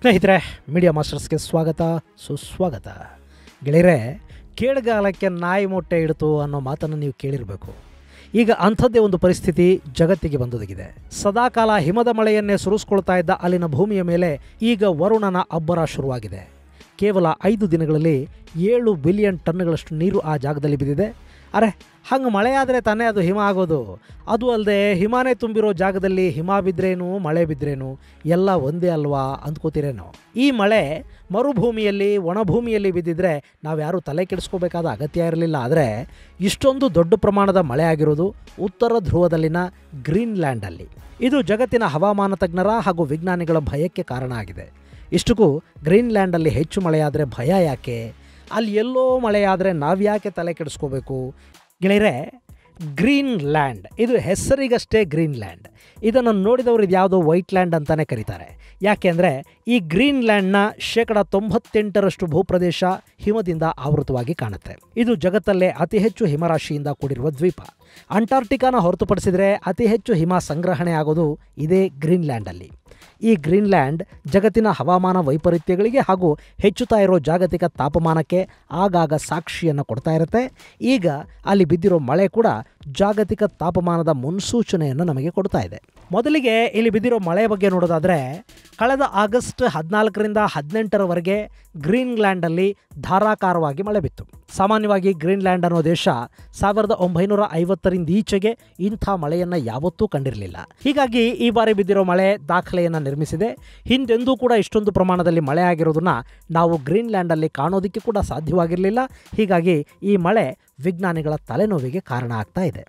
ಸ್ನೇಹಿತರೆ ಮೀಡಿಯಾ ಮಾಸ್ಟರ್ಸ್ಗೆ ಸ್ವಾಗತ ಸುಸ್ವಾಗತ ಗೆಳೆಯರೆ ಕೇಳಗಾಲಕ್ಕೆ ನಾಯಿ ಮೊಟ್ಟೆ ಇಡ್ತು ಅನ್ನೋ ಮಾತನ್ನು ನೀವು ಕೇಳಿರಬೇಕು ಈಗ ಅಂಥದ್ದೇ ಒಂದು ಪರಿಸ್ಥಿತಿ ಜಗತ್ತಿಗೆ ಬಂದೊದಗಿದೆ ಸದಾಕಾಲ ಹಿಮದ ಮಳೆಯನ್ನೇ ಸುರಿಸ್ಕೊಳ್ತಾ ಇದ್ದ ಅಲ್ಲಿನ ಭೂಮಿಯ ಮೇಲೆ ಈಗ ವರುಣನ ಅಬ್ಬರ ಶುರುವಾಗಿದೆ ಕೇವಲ ಐದು ದಿನಗಳಲ್ಲಿ ಏಳು ಬಿಲಿಯನ್ ಟನ್ಗಳಷ್ಟು ನೀರು ಆ ಜಾಗದಲ್ಲಿ ಬಿದ್ದಿದೆ ಅರೆ ಹಂಗೆ ಮಳೆ ಆದರೆ ತಾನೇ ಅದು ಹಿಮ ಆಗೋದು ಅದು ಅಲ್ಲದೆ ಹಿಮಾನೇ ತುಂಬಿರೋ ಜಾಗದಲ್ಲಿ ಹಿಮ ಬಿದ್ರೇನು ಮಳೆ ಬಿದ್ರೇನು ಎಲ್ಲ ಒಂದೇ ಅಲ್ವಾ ಅಂದ್ಕೋತೀರೇನೋ ಈ ಮಳೆ ಮರುಭೂಮಿಯಲ್ಲಿ ಒಣಭೂಮಿಯಲ್ಲಿ ಬಿದ್ದಿದ್ರೆ ನಾವು ಯಾರೂ ತಲೆ ಕೆಡಿಸ್ಕೋಬೇಕಾದ ಅಗತ್ಯ ಇರಲಿಲ್ಲ ಆದರೆ ಇಷ್ಟೊಂದು ದೊಡ್ಡ ಪ್ರಮಾಣದ ಮಳೆ ಆಗಿರೋದು ಉತ್ತರ ಧ್ರುವದಲ್ಲಿನ ಗ್ರೀನ್ಲ್ಯಾಂಡಲ್ಲಿ ಇದು ಜಗತ್ತಿನ ಹವಾಮಾನ ತಜ್ಞರ ಹಾಗೂ ವಿಜ್ಞಾನಿಗಳ ಭಯಕ್ಕೆ ಕಾರಣ ಆಗಿದೆ ಇಷ್ಟಕ್ಕೂ ಗ್ರೀನ್ಲ್ಯಾಂಡಲ್ಲಿ ಹೆಚ್ಚು ಮಳೆಯಾದರೆ ಭಯ ಯಾಕೆ ಅಲ್ಲಿ ಎಲ್ಲೋ ಮಳೆಯಾದರೆ ನಾವ್ಯಾಕೆ ತಲೆ ಕೆಡಿಸ್ಕೋಬೇಕು ಗೆಳೆಯರೆ ಗ್ರೀನ್ ಲ್ಯಾಂಡ್ ಇದು ಹೆಸರಿಗಷ್ಟೇ ಗ್ರೀನ್ ಲ್ಯಾಂಡ್ ಇದನ್ನು ನೋಡಿದವರು ಇದು ಯಾವುದೋ ವೈಟ್ ಲ್ಯಾಂಡ್ ಅಂತಲೇ ಕರೀತಾರೆ ಯಾಕೆಂದರೆ ಈ ಗ್ರೀನ್ ಲ್ಯಾಂಡ್ನ ಶೇಕಡ ತೊಂಬತ್ತೆಂಟರಷ್ಟು ಭೂಪ್ರದೇಶ ಹಿಮದಿಂದ ಆವೃತವಾಗಿ ಕಾಣುತ್ತೆ ಇದು ಜಗತ್ತಲ್ಲೇ ಅತಿ ಹೆಚ್ಚು ಹಿಮರಾಶಿಯಿಂದ ಕೂಡಿರುವ ದ್ವೀಪ ಅಂಟಾರ್ಟಿಕಾನ ಹೊರತುಪಡಿಸಿದರೆ ಅತಿ ಹೆಚ್ಚು ಹಿಮ ಸಂಗ್ರಹಣೆ ಆಗೋದು ಇದೇ ಗ್ರೀನ್ಲ್ಯಾಂಡಲ್ಲಿ ಈ ಗ್ರೀನ್ಲ್ಯಾಂಡ್ ಜಗತ್ತಿನ ಹವಾಮಾನ ವೈಪರೀತ್ಯಗಳಿಗೆ ಹಾಗೂ ಹೆಚ್ಚುತ್ತಾ ಇರೋ ಜಾಗತಿಕ ತಾಪಮಾನಕ್ಕೆ ಆಗಾಗ ಸಾಕ್ಷಿಯನ್ನು ಕೊಡ್ತಾ ಇರುತ್ತೆ ಈಗ ಅಲ್ಲಿ ಬಿದ್ದಿರೋ ಮಳೆ ಕೂಡ ಜಾಗತಿಕ ತಾಪಮಾನದ ಮುನ್ಸೂಚನೆಯನ್ನು ನಮಗೆ ಕೊಡ್ತಾ ಇದೆ ಮೊದಲಿಗೆ ಇಲ್ಲಿ ಬಿದ್ದಿರೋ ಮಳೆ ಬಗ್ಗೆ ನೋಡೋದಾದರೆ ಕಳೆದ ಆಗಸ್ಟ್ ಹದಿನಾಲ್ಕರಿಂದ ಹದಿನೆಂಟರವರೆಗೆ ಗ್ರೀನ್ಲ್ಯಾಂಡಲ್ಲಿ ಧಾರಾಕಾರವಾಗಿ ಮಳೆ ಬಿತ್ತು ಸಾಮಾನ್ಯವಾಗಿ ಗ್ರೀನ್ಲ್ಯಾಂಡ್ ಅನ್ನೋ ದೇಶ ಸಾವಿರದ ಒಂಬೈನೂರ ಐವತ್ತರಿಂದ ಈಚೆಗೆ ಇಂಥ ಮಳೆಯನ್ನು ಯಾವತ್ತೂ ಕಂಡಿರಲಿಲ್ಲ ಹೀಗಾಗಿ ಈ ಬಾರಿ ಬಿದ್ದಿರೋ ಮಳೆ ದಾಖಲೆಯನ್ನು ನಿರ್ಮಿಸಿದೆ ಹಿಂದೆಂದೂ ಕೂಡ ಇಷ್ಟೊಂದು ಪ್ರಮಾಣದಲ್ಲಿ ಮಳೆ ಆಗಿರೋದನ್ನ ನಾವು ಗ್ರೀನ್ಲ್ಯಾಂಡಲ್ಲಿ ಕಾಣೋದಕ್ಕೆ ಕೂಡ ಸಾಧ್ಯವಾಗಿರಲಿಲ್ಲ ಹೀಗಾಗಿ ಈ ಮಳೆ ವಿಜ್ಞಾನಿಗಳ ತಲೆನೋವಿಗೆ ಕಾರಣ ಆಗ್ತಾ ಇದೆ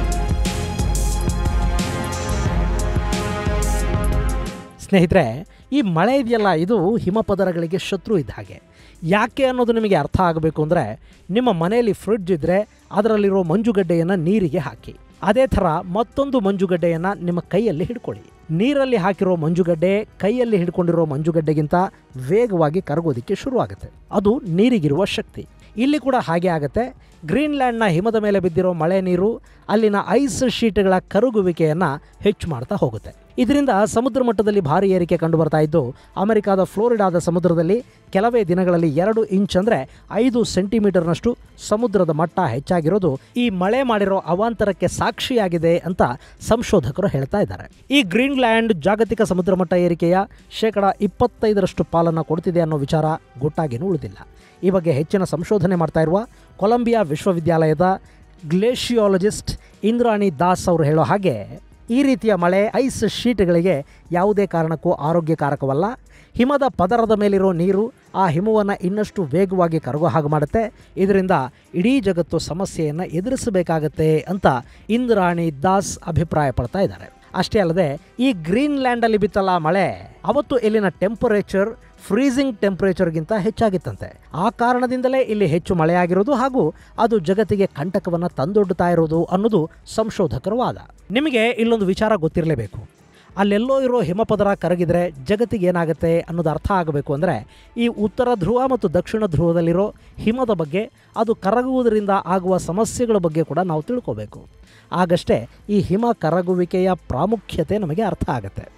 ಸ್ನೇಹಿತರೆ ಈ ಮಳೆ ಇದೆಯಲ್ಲ ಇದು ಹಿಮಪದರಗಳಿಗೆ ಶತ್ರು ಇದ್ದ ಹಾಗೆ ಯಾಕೆ ಅನ್ನೋದು ನಿಮಗೆ ಅರ್ಥ ಆಗಬೇಕು ಅಂದರೆ ನಿಮ್ಮ ಮನೆಯಲ್ಲಿ ಫ್ರಿಡ್ಜ್ ಇದ್ದರೆ ಅದರಲ್ಲಿರೋ ಮಂಜುಗಡ್ಡೆಯನ್ನು ನೀರಿಗೆ ಹಾಕಿ ಅದೇ ಥರ ಮತ್ತೊಂದು ಮಂಜುಗಡ್ಡೆಯನ್ನು ನಿಮ್ಮ ಕೈಯಲ್ಲಿ ಹಿಡ್ಕೊಳ್ಳಿ ನೀರಲ್ಲಿ ಹಾಕಿರೋ ಮಂಜುಗಡ್ಡೆ ಕೈಯಲ್ಲಿ ಹಿಡ್ಕೊಂಡಿರೋ ಮಂಜುಗಡ್ಡೆಗಿಂತ ವೇಗವಾಗಿ ಕರಗೋದಕ್ಕೆ ಶುರುವಾಗುತ್ತೆ ಅದು ನೀರಿಗಿರುವ ಶಕ್ತಿ ಇಲ್ಲಿ ಕೂಡ ಹಾಗೆ ಆಗುತ್ತೆ ಗ್ರೀನ್ಲ್ಯಾಂಡ್ನ ಹಿಮದ ಮೇಲೆ ಬಿದ್ದಿರೋ ಮಳೆ ನೀರು ಅಲ್ಲಿನ ಐಸ್ ಶೀಟ್ಗಳ ಕರಗುವಿಕೆಯನ್ನು ಹೆಚ್ಚು ಮಾಡ್ತಾ ಹೋಗುತ್ತೆ ಇದರಿಂದ ಸಮುದ್ರ ಮಟ್ಟದಲ್ಲಿ ಭಾರಿ ಏರಿಕೆ ಕಂಡು ಬರ್ತಾ ಇದ್ದು ಅಮೆರಿಕಾದ ಫ್ಲೋರಿಡಾದ ಸಮುದ್ರದಲ್ಲಿ ಕೆಲವೇ ದಿನಗಳಲ್ಲಿ ಎರಡು ಇಂಚ್ ಅಂದರೆ ಐದು ಸೆಂಟಿಮೀಟರ್ನಷ್ಟು ಸಮುದ್ರದ ಮಟ್ಟ ಹೆಚ್ಚಾಗಿರೋದು ಈ ಮಳೆ ಮಾಡಿರೋ ಅವಾಂತರಕ್ಕೆ ಸಾಕ್ಷಿಯಾಗಿದೆ ಅಂತ ಸಂಶೋಧಕರು ಹೇಳ್ತಾ ಇದ್ದಾರೆ ಈ ಗ್ರೀನ್ಲ್ಯಾಂಡ್ ಜಾಗತಿಕ ಸಮುದ್ರ ಮಟ್ಟ ಏರಿಕೆಯ ಶೇಕಡ ಇಪ್ಪತ್ತೈದರಷ್ಟು ಪಾಲನ್ನು ಕೊಡ್ತಿದೆ ಅನ್ನೋ ವಿಚಾರ ಗೊಟ್ಟಾಗೇನೂ ಉಳಿದಿಲ್ಲ ಈ ಬಗ್ಗೆ ಹೆಚ್ಚಿನ ಸಂಶೋಧನೆ ಮಾಡ್ತಾ ಇರುವ ಕೊಲಂಬಿಯಾ ವಿಶ್ವವಿದ್ಯಾಲಯದ ಗ್ಲೇಷಿಯಾಲಜಿಸ್ಟ್ ಇಂದ್ರಾಣಿ ದಾಸ್ ಅವರು ಹೇಳೋ ಹಾಗೆ ಈ ರೀತಿಯ ಮಳೆ ಐಸ್ ಶೀಟ್ಗಳಿಗೆ ಯಾವುದೇ ಕಾರಣಕ್ಕೂ ಆರೋಗ್ಯಕಾರಕವಲ್ಲ ಹಿಮದ ಪದರದ ಮೇಲಿರೋ ನೀರು ಆ ಹಿಮವನ್ನು ಇನ್ನಷ್ಟು ವೇಗವಾಗಿ ಕರಗೋ ಹಾಗೆ ಮಾಡುತ್ತೆ ಇದರಿಂದ ಇಡೀ ಜಗತ್ತು ಸಮಸ್ಯೆಯನ್ನು ಎದುರಿಸಬೇಕಾಗತ್ತೆ ಅಂತ ಇಂದ್ರಾಣಿ ದಾಸ್ ಅಭಿಪ್ರಾಯ ಪಡ್ತಾ ಇದ್ದಾರೆ ಅಷ್ಟೇ ಅಲ್ಲದೆ ಈ ಗ್ರೀನ್ಲ್ಯಾಂಡಲ್ಲಿ ಬಿತ್ತಲ್ಲ ಮಳೆ ಅವತ್ತು ಇಲ್ಲಿನ ಟೆಂಪರೇಚರ್ ಫ್ರೀಸಿಂಗ್ ಟೆಂಪರೇಚರ್ಗಿಂತ ಹೆಚ್ಚಾಗಿತ್ತಂತೆ ಆ ಕಾರಣದಿಂದಲೇ ಇಲ್ಲಿ ಹೆಚ್ಚು ಮಳೆಯಾಗಿರೋದು ಹಾಗೂ ಅದು ಜಗತ್ತಿಗೆ ಕಂಟಕವನ್ನು ತಂದೊಡ್ಡುತ್ತಾ ಇರೋದು ಅನ್ನೋದು ಸಂಶೋಧಕರ ವಾದ ನಿಮಗೆ ಇಲ್ಲೊಂದು ವಿಚಾರ ಗೊತ್ತಿರಲೇಬೇಕು ಅಲ್ಲೆಲ್ಲೋ ಇರೋ ಹಿಮಪದರ ಕರಗಿದ್ರೆ ಜಗತ್ತಿಗೆ ಏನಾಗುತ್ತೆ ಅನ್ನೋದು ಅರ್ಥ ಆಗಬೇಕು ಅಂದರೆ ಈ ಉತ್ತರ ಧ್ರುವ ಮತ್ತು ದಕ್ಷಿಣ ಧ್ರುವದಲ್ಲಿರೋ ಹಿಮದ ಬಗ್ಗೆ ಅದು ಕರಗುವುದರಿಂದ ಆಗುವ ಸಮಸ್ಯೆಗಳ ಬಗ್ಗೆ ಕೂಡ ನಾವು ತಿಳ್ಕೋಬೇಕು ಆಗಷ್ಟೇ ಈ ಹಿಮ ಕರಗುವಿಕೆಯ ಪ್ರಾಮುಖ್ಯತೆ ನಮಗೆ ಅರ್ಥ ಆಗುತ್ತೆ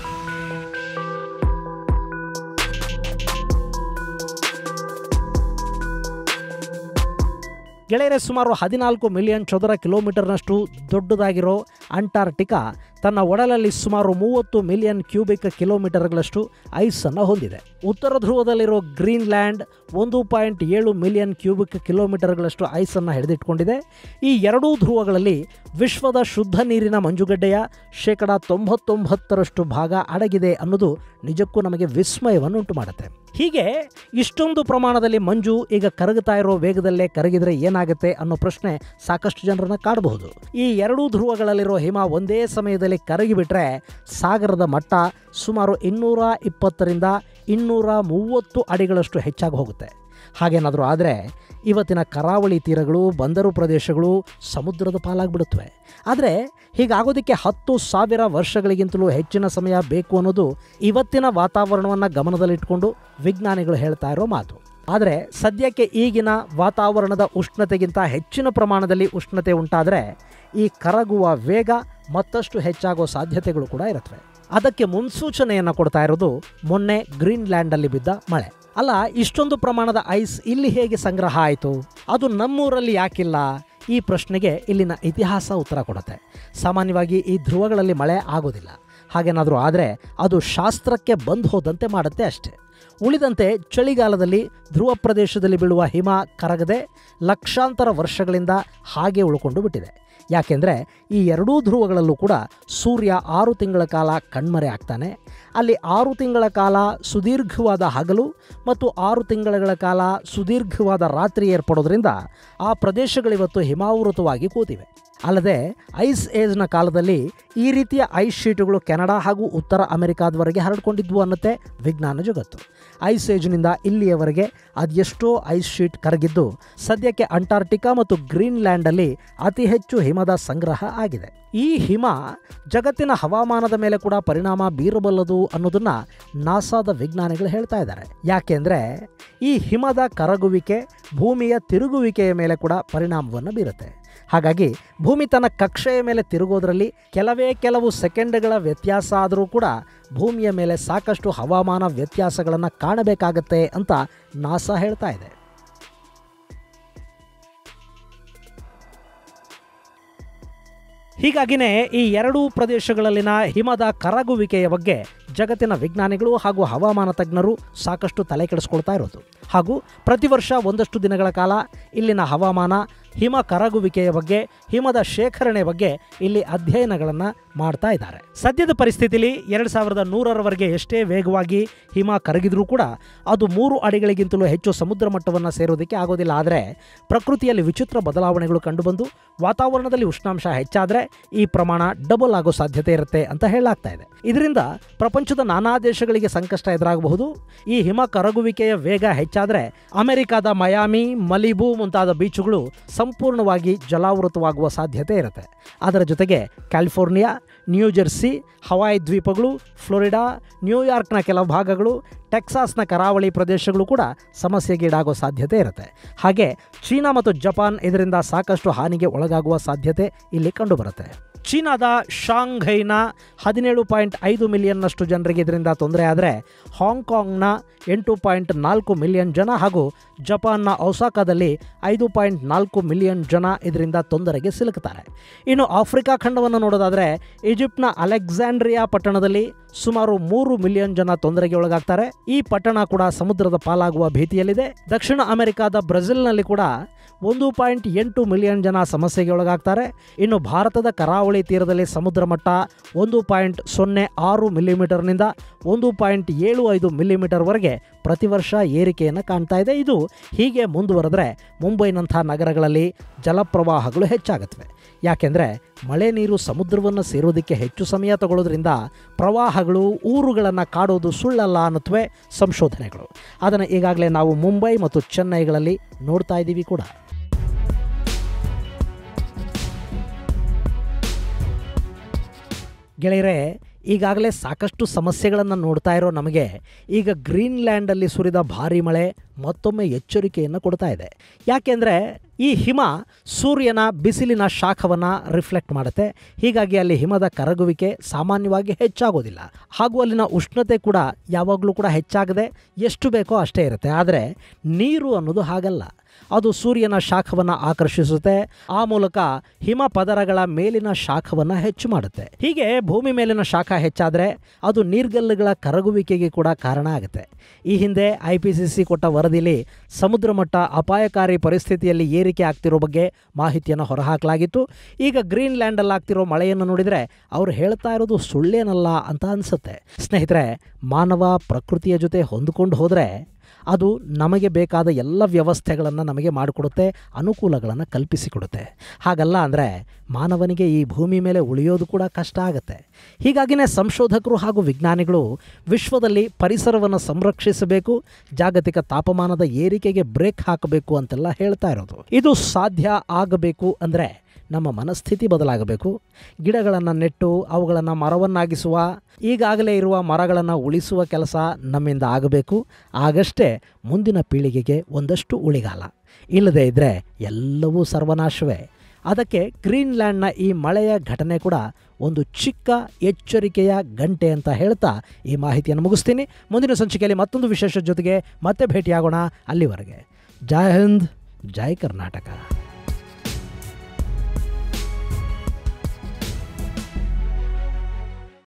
ಗೆಳೆಯರೆ ಸುಮಾರು ಹದಿನಾಲ್ಕು ಮಿಲಿಯನ್ ಚದರ ಕಿಲೋಮೀಟರ್ನಷ್ಟು ದೊಡ್ಡದಾಗಿರೋ ಅಂಟಾರ್ಟಿಕಾ ತನ್ನ ಒಡಲಲ್ಲಿ ಸುಮಾರು ಮೂವತ್ತು ಮಿಲಿಯನ್ ಕ್ಯೂಬಿಕ್ ಕಿಲೋಮೀಟರ್ಗಳಷ್ಟು ಐಸನ್ನು ಹೊಂದಿದೆ ಉತ್ತರ ಧ್ರುವದಲ್ಲಿರೋ ಗ್ರೀನ್ಲ್ಯಾಂಡ್ ಒಂದು ಪಾಯಿಂಟ್ ಏಳು ಮಿಲಿಯನ್ ಕ್ಯೂಬಿಕ್ ಕಿಲೋಮೀಟರ್ಗಳಷ್ಟು ಐಸನ್ನು ಹಿಡಿದಿಟ್ಕೊಂಡಿದೆ ಈ ಎರಡೂ ಧ್ರುವಗಳಲ್ಲಿ ವಿಶ್ವದ ಶುದ್ಧ ನೀರಿನ ಮಂಜುಗಡ್ಡೆಯ ಶೇಕಡ ತೊಂಬತ್ತೊಂಬತ್ತರಷ್ಟು ಭಾಗ ಅಡಗಿದೆ ಅನ್ನೋದು ನಿಜಕ್ಕೂ ನಮಗೆ ವಿಸ್ಮಯವನ್ನು ಉಂಟು ಮಾಡುತ್ತೆ ಹೀಗೆ ಇಷ್ಟೊಂದು ಪ್ರಮಾಣದಲ್ಲಿ ಮಂಜು ಈಗ ಕರಗುತ್ತಾ ಇರೋ ವೇಗದಲ್ಲೇ ಕರಗಿದ್ರೆ ಏನಾಗುತ್ತೆ ಅನ್ನೋ ಪ್ರಶ್ನೆ ಸಾಕಷ್ಟು ಜನರನ್ನ ಕಾಡಬಹುದು ಈ ಎರಡೂ ಧ್ರುವಗಳಲ್ಲಿರೋ ಹಿಮ ಒಂದೇ ಸಮಯದಲ್ಲಿ ಕರಗಿಬಿಟ್ರೆ ಸಾಗರದ ಮಟ್ಟ ಸುಮಾರು ಇನ್ನೂರ ಇಪ್ಪತ್ತರಿಂದ ಇನ್ನೂರ ಮೂವತ್ತು ಅಡಿಗಳಷ್ಟು ಹೆಚ್ಚಾಗಿ ಹೋಗುತ್ತೆ ಹಾಗೇನಾದರೂ ಆದರೆ ಇವತ್ತಿನ ಕರಾವಳಿ ತೀರಗಳು ಬಂದರು ಪ್ರದೇಶಗಳು ಸಮುದ್ರದ ಪಾಲಾಗ್ಬಿಡುತ್ತವೆ ಆದರೆ ಹೀಗಾಗೋದಕ್ಕೆ ಹತ್ತು ಸಾವಿರ ವರ್ಷಗಳಿಗಿಂತಲೂ ಹೆಚ್ಚಿನ ಸಮಯ ಬೇಕು ಅನ್ನೋದು ಇವತ್ತಿನ ವಾತಾವರಣವನ್ನು ಗಮನದಲ್ಲಿಟ್ಕೊಂಡು ವಿಜ್ಞಾನಿಗಳು ಹೇಳ್ತಾ ಇರೋ ಮಾತು ಆದರೆ ಸದ್ಯಕ್ಕೆ ಈಗಿನ ವಾತಾವರಣದ ಉಷ್ಣತೆಗಿಂತ ಹೆಚ್ಚಿನ ಪ್ರಮಾಣದಲ್ಲಿ ಉಷ್ಣತೆ ಉಂಟಾದರೆ ಈ ಕರಗುವ ವೇಗ ಮತ್ತಷ್ಟು ಹೆಚ್ಚಾಗೋ ಸಾಧ್ಯತೆಗಳು ಕೂಡ ಇರುತ್ತವೆ ಅದಕ್ಕೆ ಮುನ್ಸೂಚನೆಯನ್ನು ಕೊಡ್ತಾ ಇರೋದು ಮೊನ್ನೆ ಗ್ರೀನ್ಲ್ಯಾಂಡಲ್ಲಿ ಬಿದ್ದ ಮಳೆ ಅಲ್ಲ ಇಷ್ಟೊಂದು ಪ್ರಮಾಣದ ಐಸ್ ಇಲ್ಲಿ ಹೇಗೆ ಸಂಗ್ರಹ ಆಯಿತು ಅದು ನಮ್ಮೂರಲ್ಲಿ ಯಾಕಿಲ್ಲ ಈ ಪ್ರಶ್ನೆಗೆ ಇಲ್ಲಿನ ಇತಿಹಾಸ ಉತ್ತರ ಕೊಡುತ್ತೆ ಸಾಮಾನ್ಯವಾಗಿ ಈ ಧ್ರುವಗಳಲ್ಲಿ ಮಳೆ ಆಗೋದಿಲ್ಲ ಹಾಗೇನಾದರೂ ಆದರೆ ಅದು ಶಾಸ್ತ್ರಕ್ಕೆ ಬಂದು ಹೋದಂತೆ ಮಾಡುತ್ತೆ ಅಷ್ಟೆ ಉಳಿದಂತೆ ಚಳಿಗಾಲದಲ್ಲಿ ಧ್ರುವ ಪ್ರದೇಶದಲ್ಲಿ ಬೀಳುವ ಹಿಮ ಕರಗದೆ ಲಕ್ಷಾಂತರ ವರ್ಷಗಳಿಂದ ಹಾಗೆ ಉಳ್ಕೊಂಡು ಬಿಟ್ಟಿದೆ ಯಾಕೆಂದರೆ ಈ ಎರಡೂ ಧ್ರುವಗಳಲ್ಲೂ ಕೂಡ ಸೂರ್ಯ ಆರು ತಿಂಗಳ ಕಾಲ ಕಣ್ಮರೆ ಆಗ್ತಾನೆ ಅಲ್ಲಿ ಆರು ತಿಂಗಳ ಕಾಲ ಸುದೀರ್ಘವಾದ ಹಗಲು ಮತ್ತು ಆರು ತಿಂಗಳ ಕಾಲ ಸುದೀರ್ಘವಾದ ರಾತ್ರಿ ಏರ್ಪಡೋದ್ರಿಂದ ಆ ಪ್ರದೇಶಗಳಿವತ್ತು ಹಿಮಾವೃತವಾಗಿ ಕೂತಿವೆ ಅಲ್ಲದೆ ಐಸ್ ಏಜ್ನ ಕಾಲದಲ್ಲಿ ಈ ರೀತಿಯ ಐಸ್ ಶೀಟುಗಳು ಕೆನಡಾ ಹಾಗೂ ಉತ್ತರ ಅಮೆರಿಕಾದವರೆಗೆ ಹರಡ್ಕೊಂಡಿದ್ವು ಅನ್ನುತ್ತೆ ವಿಜ್ಞಾನ ಜಗತ್ತು ಐಸ್ ಏಜ್ನಿಂದ ಇಲ್ಲಿಯವರೆಗೆ ಅದೆಷ್ಟೋ ಐಸ್ ಶೀಟ್ ಕರಗಿದ್ದು ಸದ್ಯಕ್ಕೆ ಅಂಟಾರ್ಟಿಕಾ ಮತ್ತು ಗ್ರೀನ್ಲ್ಯಾಂಡಲ್ಲಿ ಅತಿ ಹೆಚ್ಚು ಹಿಮದ ಸಂಗ್ರಹ ಆಗಿದೆ ಈ ಹಿಮ ಜಗತ್ತಿನ ಹವಾಮಾನದ ಮೇಲೆ ಕೂಡ ಪರಿಣಾಮ ಬೀರಬಲ್ಲದು ಅನ್ನೋದನ್ನ ನಾಸಾದ ವಿಜ್ಞಾನಿಗಳು ಹೇಳ್ತಾ ಇದ್ದಾರೆ ಯಾಕೆಂದ್ರೆ ಈ ಹಿಮದ ಕರಗುವಿಕೆ ಭೂಮಿಯ ತಿರುಗುವಿಕೆಯ ಮೇಲೆ ಕೂಡ ಪರಿಣಾಮವನ್ನು ಬೀರುತ್ತೆ ಹಾಗಾಗಿ ಭೂಮಿ ತನ್ನ ಕಕ್ಷೆಯ ಮೇಲೆ ತಿರುಗೋದ್ರಲ್ಲಿ ಕೆಲವೇ ಕೆಲವು ಸೆಕೆಂಡ್ಗಳ ವ್ಯತ್ಯಾಸ ಆದರೂ ಕೂಡ ಭೂಮಿಯ ಮೇಲೆ ಸಾಕಷ್ಟು ಹವಾಮಾನ ವ್ಯತ್ಯಾಸಗಳನ್ನು ಕಾಣಬೇಕಾಗತ್ತೆ ಅಂತ ನಾಸಾ ಹೇಳ್ತಾ ಇದೆ ಹೀಗಾಗಿನೇ ಈ ಎರಡೂ ಪ್ರದೇಶಗಳಲ್ಲಿನ ಹಿಮದ ಕರಗುವಿಕೆಯ ಬಗ್ಗೆ ಜಗತ್ತಿನ ವಿಜ್ಞಾನಿಗಳು ಹಾಗೂ ಹವಾಮಾನ ತಜ್ಞರು ಸಾಕಷ್ಟು ತಲೆ ಕೆಡಿಸ್ಕೊಳ್ತಾ ಇರೋದು ಹಾಗೂ ಪ್ರತಿ ವರ್ಷ ಒಂದಷ್ಟು ದಿನಗಳ ಕಾಲ ಇಲ್ಲಿನ ಹವಾಮಾನ ಹಿಮ ಕರಗುವಿಕೆಯ ಬಗ್ಗೆ ಹಿಮದ ಶೇಖರಣೆ ಬಗ್ಗೆ ಇಲ್ಲಿ ಅಧ್ಯಯನಗಳನ್ನು ಮಾಡ್ತಾ ಇದ್ದಾರೆ ಸದ್ಯದ ಪರಿಸ್ಥಿತಿಲಿ ಎರಡು ಸಾವಿರದ ನೂರರವರೆಗೆ ಎಷ್ಟೇ ವೇಗವಾಗಿ ಹಿಮ ಕರಗಿದ್ರೂ ಕೂಡ ಅದು ಮೂರು ಅಡಿಗಳಿಗಿಂತಲೂ ಹೆಚ್ಚು ಸಮುದ್ರ ಮಟ್ಟವನ್ನು ಸೇರೋದಕ್ಕೆ ಆಗೋದಿಲ್ಲ ಆದರೆ ಪ್ರಕೃತಿಯಲ್ಲಿ ವಿಚಿತ್ರ ಬದಲಾವಣೆಗಳು ಕಂಡುಬಂದು ವಾತಾವರಣದಲ್ಲಿ ಉಷ್ಣಾಂಶ ಹೆಚ್ಚಾದರೆ ಈ ಪ್ರಮಾಣ ಡಬಲ್ ಆಗೋ ಸಾಧ್ಯತೆ ಇರುತ್ತೆ ಅಂತ ಹೇಳಲಾಗ್ತಾ ಇದೆ ಇದರಿಂದ ಪ್ರಪಂಚದ ನಾನಾ ದೇಶಗಳಿಗೆ ಸಂಕಷ್ಟ ಎದುರಾಗಬಹುದು ಈ ಹಿಮ ಕರಗುವಿಕೆಯ ವೇಗ ಹೆಚ್ಚಾದರೆ ಅಮೆರಿಕದ ಮಯಾಮಿ ಮಲಿಬು ಮುಂತಾದ ಬೀಚುಗಳು ಸಂಪೂರ್ಣವಾಗಿ ಜಲಾವೃತವಾಗುವ ಸಾಧ್ಯತೆ ಇರುತ್ತೆ ಅದರ ಜೊತೆಗೆ ಕ್ಯಾಲಿಫೋರ್ನಿಯಾ ನ್ಯೂಜೆರ್ಸಿ ಹವಾಯಿ ದ್ವೀಪಗಳು ಫ್ಲೋರಿಡಾ ನ್ಯೂಯಾರ್ಕ್ನ ಕೆಲ ಭಾಗಗಳು ಟೆಕ್ಸಾಸ್ನ ಕರಾವಳಿ ಪ್ರದೇಶಗಳು ಕೂಡ ಸಮಸ್ಯೆಗೀಡಾಗೋ ಸಾಧ್ಯತೆ ಇರುತ್ತೆ ಹಾಗೆ ಚೀನಾ ಮತ್ತು ಜಪಾನ್ ಇದರಿಂದ ಸಾಕಷ್ಟು ಹಾನಿಗೆ ಒಳಗಾಗುವ ಸಾಧ್ಯತೆ ಇಲ್ಲಿ ಕಂಡುಬರುತ್ತೆ ಚೀನಾದ ಶಾಂಘೈನ ಹದಿನೇಳು ಪಾಯಿಂಟ್ ಐದು ಮಿಲಿಯನ್ನಷ್ಟು ಜನರಿಗೆ ಇದರಿಂದ ತೊಂದರೆ ಆದರೆ ಹಾಂಗ್ಕಾಂಗ್ನ ಎಂಟು ಪಾಯಿಂಟ್ ನಾಲ್ಕು ಮಿಲಿಯನ್ ಜನ ಹಾಗೂ ಜಪಾನ್ನ ಒಸಾಕಾದಲ್ಲಿ ಐದು ಪಾಯಿಂಟ್ ನಾಲ್ಕು ಮಿಲಿಯನ್ ಜನ ಇದರಿಂದ ತೊಂದರೆಗೆ ಸಿಲುಕ್ತಾರೆ ಇನ್ನು ಆಫ್ರಿಕಾ ಖಂಡವನ್ನು ನೋಡೋದಾದರೆ ಈಜಿಪ್ಟ್ನ ಅಲೆಕ್ಸಾಂಡ್ರಿಯಾ ಪಟ್ಟಣದಲ್ಲಿ ಸುಮಾರು ಮೂರು ಮಿಲಿಯನ್ ಜನ ತೊಂದರೆಗೆ ಒಳಗಾಗ್ತಾರೆ ಈ ಪಟ್ಟಣ ಕೂಡ ಸಮುದ್ರದ ಪಾಲಾಗುವ ಭೀತಿಯಲ್ಲಿದೆ ದಕ್ಷಿಣ ಅಮೆರಿಕಾದ ಬ್ರೆಜಿಲ್ನಲ್ಲಿ ಕೂಡ ಒಂದು ಪಾಯಿಂಟ್ ಎಂಟು ಮಿಲಿಯನ್ ಜನ ಸಮಸ್ಯೆಗೆ ಒಳಗಾಗ್ತಾರೆ ಇನ್ನು ಭಾರತದ ಕರಾವಳಿ ತೀರದಲ್ಲಿ ಸಮುದ್ರ ಮಟ್ಟ ಒಂದು ಪಾಯಿಂಟ್ ಸೊನ್ನೆ ಆರು ಮಿಲಿಮೀಟರ್ನಿಂದ ಒಂದು ಪಾಯಿಂಟ್ ಏಳು ಐದು ಮಿಲಿಮೀಟರ್ವರೆಗೆ ಪ್ರತಿ ವರ್ಷ ಏರಿಕೆಯನ್ನು ಕಾಣ್ತಾ ಇದೆ ಇದು ಹೀಗೆ ಮುಂದುವರೆದ್ರೆ ಮುಂಬೈನಂಥ ನಗರಗಳಲ್ಲಿ ಜಲಪ್ರವಾಹಗಳು ಹೆಚ್ಚಾಗುತ್ತವೆ ಯಾಕೆಂದರೆ ಮಳೆ ನೀರು ಸಮುದ್ರವನ್ನು ಸೇರೋದಕ್ಕೆ ಹೆಚ್ಚು ಸಮಯ ತಗೊಳ್ಳೋದ್ರಿಂದ ಪ್ರವಾಹಗಳು ಊರುಗಳನ್ನು ಕಾಡೋದು ಸುಳ್ಳಲ್ಲ ಅನ್ನುತ್ತವೆ ಸಂಶೋಧನೆಗಳು ಅದನ್ನು ಈಗಾಗಲೇ ನಾವು ಮುಂಬೈ ಮತ್ತು ಚೆನ್ನೈಗಳಲ್ಲಿ ನೋಡ್ತಾ ಇದ್ದೀವಿ ಕೂಡ ಗೆಳೆಯರೆ ಈಗಾಗಲೇ ಸಾಕಷ್ಟು ಸಮಸ್ಯೆಗಳನ್ನು ನೋಡ್ತಾ ಇರೋ ನಮಗೆ ಈಗ ಗ್ರೀನ್ಲ್ಯಾಂಡಲ್ಲಿ ಸುರಿದ ಭಾರಿ ಮಳೆ ಮತ್ತೊಮ್ಮೆ ಎಚ್ಚರಿಕೆಯನ್ನು ಕೊಡ್ತಾ ಇದೆ ಯಾಕೆಂದರೆ ಈ ಹಿಮ ಸೂರ್ಯನ ಬಿಸಿಲಿನ ಶಾಖವನ್ನು ರಿಫ್ಲೆಕ್ಟ್ ಮಾಡುತ್ತೆ ಹೀಗಾಗಿ ಅಲ್ಲಿ ಹಿಮದ ಕರಗುವಿಕೆ ಸಾಮಾನ್ಯವಾಗಿ ಹೆಚ್ಚಾಗೋದಿಲ್ಲ ಹಾಗೂ ಅಲ್ಲಿನ ಉಷ್ಣತೆ ಕೂಡ ಯಾವಾಗಲೂ ಕೂಡ ಹೆಚ್ಚಾಗದೆ ಎಷ್ಟು ಬೇಕೋ ಅಷ್ಟೇ ಇರುತ್ತೆ ಆದರೆ ನೀರು ಅನ್ನೋದು ಹಾಗಲ್ಲ ಅದು ಸೂರ್ಯನ ಶಾಖವನ್ನು ಆಕರ್ಷಿಸುತ್ತೆ ಆ ಮೂಲಕ ಹಿಮ ಪದರಗಳ ಮೇಲಿನ ಶಾಖವನ್ನು ಹೆಚ್ಚು ಮಾಡುತ್ತೆ ಹೀಗೆ ಭೂಮಿ ಮೇಲಿನ ಶಾಖ ಹೆಚ್ಚಾದರೆ ಅದು ನೀರ್ಗಲ್ಲುಗಳ ಕರಗುವಿಕೆಗೆ ಕೂಡ ಕಾರಣ ಆಗುತ್ತೆ ಈ ಹಿಂದೆ ಐ ಪಿ ಸಿ ಸಿ ಕೊಟ್ಟ ವರದಿಯಲ್ಲಿ ಸಮುದ್ರ ಮಟ್ಟ ಅಪಾಯಕಾರಿ ಪರಿಸ್ಥಿತಿಯಲ್ಲಿ ಏರಿಕೆ ಆಗ್ತಿರೋ ಬಗ್ಗೆ ಮಾಹಿತಿಯನ್ನು ಹೊರಹಾಕಲಾಗಿತ್ತು ಈಗ ಗ್ರೀನ್ಲ್ಯಾಂಡಲ್ಲಿ ಆಗ್ತಿರೋ ಮಳೆಯನ್ನು ನೋಡಿದರೆ ಅವರು ಹೇಳ್ತಾ ಇರೋದು ಸುಳ್ಳೇನಲ್ಲ ಅಂತ ಅನಿಸುತ್ತೆ ಸ್ನೇಹಿತರೆ ಮಾನವ ಪ್ರಕೃತಿಯ ಜೊತೆ ಹೊಂದಿಕೊಂಡು ಹೋದರೆ ಅದು ನಮಗೆ ಬೇಕಾದ ಎಲ್ಲ ವ್ಯವಸ್ಥೆಗಳನ್ನು ನಮಗೆ ಮಾಡಿಕೊಡುತ್ತೆ ಅನುಕೂಲಗಳನ್ನು ಕಲ್ಪಿಸಿಕೊಡುತ್ತೆ ಹಾಗಲ್ಲ ಅಂದರೆ ಮಾನವನಿಗೆ ಈ ಭೂಮಿ ಮೇಲೆ ಉಳಿಯೋದು ಕೂಡ ಕಷ್ಟ ಆಗುತ್ತೆ ಹೀಗಾಗಿನೇ ಸಂಶೋಧಕರು ಹಾಗೂ ವಿಜ್ಞಾನಿಗಳು ವಿಶ್ವದಲ್ಲಿ ಪರಿಸರವನ್ನು ಸಂರಕ್ಷಿಸಬೇಕು ಜಾಗತಿಕ ತಾಪಮಾನದ ಏರಿಕೆಗೆ ಬ್ರೇಕ್ ಹಾಕಬೇಕು ಅಂತೆಲ್ಲ ಹೇಳ್ತಾ ಇರೋದು ಇದು ಸಾಧ್ಯ ಆಗಬೇಕು ಅಂದರೆ ನಮ್ಮ ಮನಸ್ಥಿತಿ ಬದಲಾಗಬೇಕು ಗಿಡಗಳನ್ನು ನೆಟ್ಟು ಅವುಗಳನ್ನು ಮರವನ್ನಾಗಿಸುವ ಈಗಾಗಲೇ ಇರುವ ಮರಗಳನ್ನು ಉಳಿಸುವ ಕೆಲಸ ನಮ್ಮಿಂದ ಆಗಬೇಕು ಆಗಷ್ಟೇ ಮುಂದಿನ ಪೀಳಿಗೆಗೆ ಒಂದಷ್ಟು ಉಳಿಗಾಲ ಇಲ್ಲದೇ ಇದ್ದರೆ ಎಲ್ಲವೂ ಸರ್ವನಾಶವೇ ಅದಕ್ಕೆ ಗ್ರೀನ್ಲ್ಯಾಂಡ್ನ ಈ ಮಳೆಯ ಘಟನೆ ಕೂಡ ಒಂದು ಚಿಕ್ಕ ಎಚ್ಚರಿಕೆಯ ಗಂಟೆ ಅಂತ ಹೇಳ್ತಾ ಈ ಮಾಹಿತಿಯನ್ನು ಮುಗಿಸ್ತೀನಿ ಮುಂದಿನ ಸಂಚಿಕೆಯಲ್ಲಿ ಮತ್ತೊಂದು ವಿಶೇಷ ಜೊತೆಗೆ ಮತ್ತೆ ಭೇಟಿಯಾಗೋಣ ಅಲ್ಲಿವರೆಗೆ ಜೈ ಹಿಂದ್ ಜೈ ಕರ್ನಾಟಕ